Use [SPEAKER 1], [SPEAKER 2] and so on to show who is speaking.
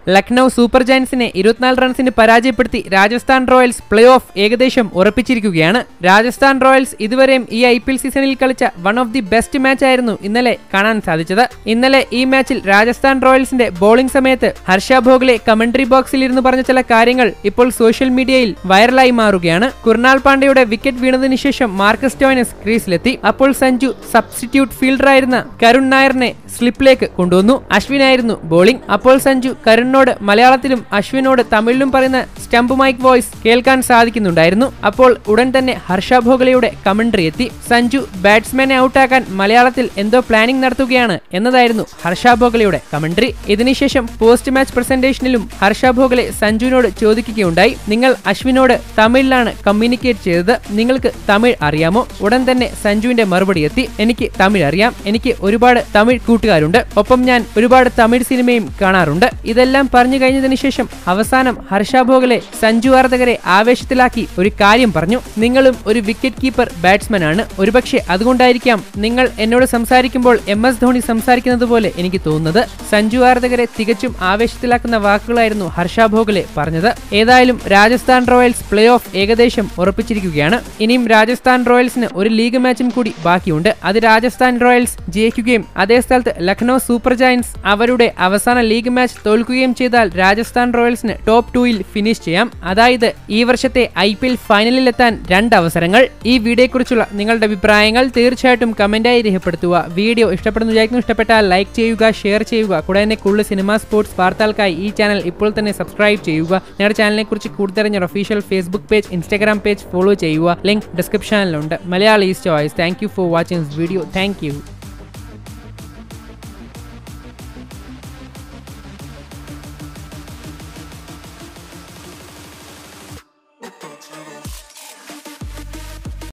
[SPEAKER 1] Lucknow super ജയൻസിനെ ഇരുപത്തിനാല് റൺസിന് പരാജയപ്പെടുത്തി രാജസ്ഥാൻ റോയൽസ് പ്ലേ ഓഫ് ഏകദേശം ഉറപ്പിച്ചിരിക്കുകയാണ് രാജസ്ഥാൻ റോയൽസ് ഇതുവരെയും ഈ ഐ പി എൽ സീസണിൽ കളിച്ച one of the best match ആയിരുന്നു ഇന്നലെ കാണാൻ സാധിച്ചത് ഇന്നലെ ഈ മാച്ചിൽ രാജസ്ഥാൻ റോയൽസിന്റെ ബോളിംഗ് സമയത്ത് ഹർഷ ഭോഗ്ലെ കമന്ററി ബോക്സിൽ ഇരുന്ന് പറഞ്ഞ ചില കാര്യങ്ങൾ ഇപ്പോൾ സോഷ്യൽ മീഡിയയിൽ വൈറലായി മാറുകയാണ് കുർണാൽ പാണ്ഡെയുടെ വിക്കറ്റ് വീണതിന് ശേഷം മാർക്കസ് ടോയിനസ് ക്രീസിലെത്തി അപ്പോൾ സഞ്ജു സബ്സ്റ്റിറ്റ്യൂട്ട് ഫീൽഡറായിരുന്ന കരുൺ നായറിനെ സ്ലിപ്പിലേക്ക് കൊണ്ടുവന്നു അശ്വിനായിരുന്നു ബോളിംഗ് അപ്പോൾ സഞ്ജു കരുണിനോട് മലയാളത്തിലും അശ്വിനോട് തമിഴിലും പറയുന്ന സ്റ്റംപ് മൈക്ക് വോയിസ് കേൾക്കാൻ സാധിക്കുന്നുണ്ടായിരുന്നു അപ്പോൾ ഉടൻ തന്നെ ഹർഷ ഭോഗലയുടെ കമന്ററി എത്തി സഞ്ജു ബാറ്റ്സ്മാനെ ഔട്ടാക്കാൻ മലയാളത്തിൽ എന്തോ പ്ലാനിംഗ് നടത്തുകയാണ് എന്നതായിരുന്നു ഹർഷ ഭോഗലയുടെ കമന്ററി ഇതിനുശേഷം പോസ്റ്റ് മാച്ച് പ്രസന്റേഷനിലും ഹർഷ ഭോഗലെ സഞ്ജുവിനോട് ചോദിക്കുകയുണ്ടായി നിങ്ങൾ അശ്വിനോട് തമിഴിലാണ് കമ്മ്യൂണിക്കേറ്റ് ചെയ്തത് നിങ്ങൾക്ക് തമിഴ് അറിയാമോ ഉടൻ തന്നെ സഞ്ജുവിന്റെ മറുപടി എത്തി എനിക്ക് തമിഴ് അറിയാം എനിക്ക് ഒരുപാട് തമിഴ് കൂട്ടുകാരുണ്ട് ഒപ്പം ഞാൻ ഒരുപാട് തമിഴ് സിനിമയും കാണാറുണ്ട് ഇതെല്ലാം പറഞ്ഞു കഴിഞ്ഞതിന് ശേഷം അവസാനം ഹർഷ ഭോഗലെ സഞ്ജു ആരാധകരെ ആവേശത്തിലാക്കി ഒരു കാര്യം പറഞ്ഞു നിങ്ങളും ഒരു വിക്കറ്റ് കീപ്പർ ബാറ്റ്സ്മാൻ ആണ് ഒരുപക്ഷെ അതുകൊണ്ടായിരിക്കാം നിങ്ങൾ എന്നോട് സംസാരിക്കുമ്പോൾ എം എസ് ധോണി സംസാരിക്കുന്നത് പോലെ എനിക്ക് തോന്നുന്നത് സഞ്ജു ആരാധകരെ തികച്ചും ആവേശത്തിലാക്കുന്ന വാക്കുകളായിരുന്നു ഹർഷ ഭോഗലെ പറഞ്ഞത് ഏതായാലും രാജസ്ഥാൻ റോയൽസ് പ്ലേ ഓഫ് ഏകദേശം ഉറപ്പിച്ചിരിക്കുകയാണ് ഇനിയും രാജസ്ഥാൻ റോയൽസിന് ഒരു ലീഗ് മാച്ചും കൂടി ബാക്കിയുണ്ട് അത് രാജസ്ഥാൻ റോയൽസ് ജയിക്കുകയും അതേ സ്ഥലത്ത് ലക്നൗ സൂപ്പർ ജയൻസ് അവരുടെ അവസാന ലീഗ് മാച്ച് തോൽക്കുകയും ചെയ്താൽ രാജസ്ഥാൻ റോയൽസിന് ടോപ്പ് ടൂയിൽ ഫിനിഷ് ചെയ്യാം അതായത് ഈ വർഷത്തെ ഐ പി എൽ ഫൈനലിൽ എത്താൻ രണ്ട് അവസരങ്ങൾ ഈ വീഡിയോയെക്കുറിച്ചുള്ള നിങ്ങളുടെ അഭിപ്രായങ്ങൾ തീർച്ചയായിട്ടും കമന്റായി രേഖപ്പെടുത്തുക വീഡിയോ ഇഷ്ടപ്പെടുന്നു വിചാരിക്കുന്നു ഇഷ്ടപ്പെട്ടാൽ ലൈക്ക് ചെയ്യുക ഷെയർ ചെയ്യുക കൂടാതെ തന്നെ കൂടുതൽ സിനിമ സ്പോർട്സ് വാർത്തകൾക്കായി ഈ ചാനൽ ഇപ്പോൾ തന്നെ സബ്സ്ക്രൈബ് ചെയ്യുക ഞങ്ങളുടെ ചാനലിനെ കുറിച്ച് കൂടുതൽ official Facebook page Instagram page follow ചെയ്യുക ലിങ്ക് ഡിസ്ക്രിപ്ഷനിലുണ്ട് Malayali east choice thank you for watching this video thank U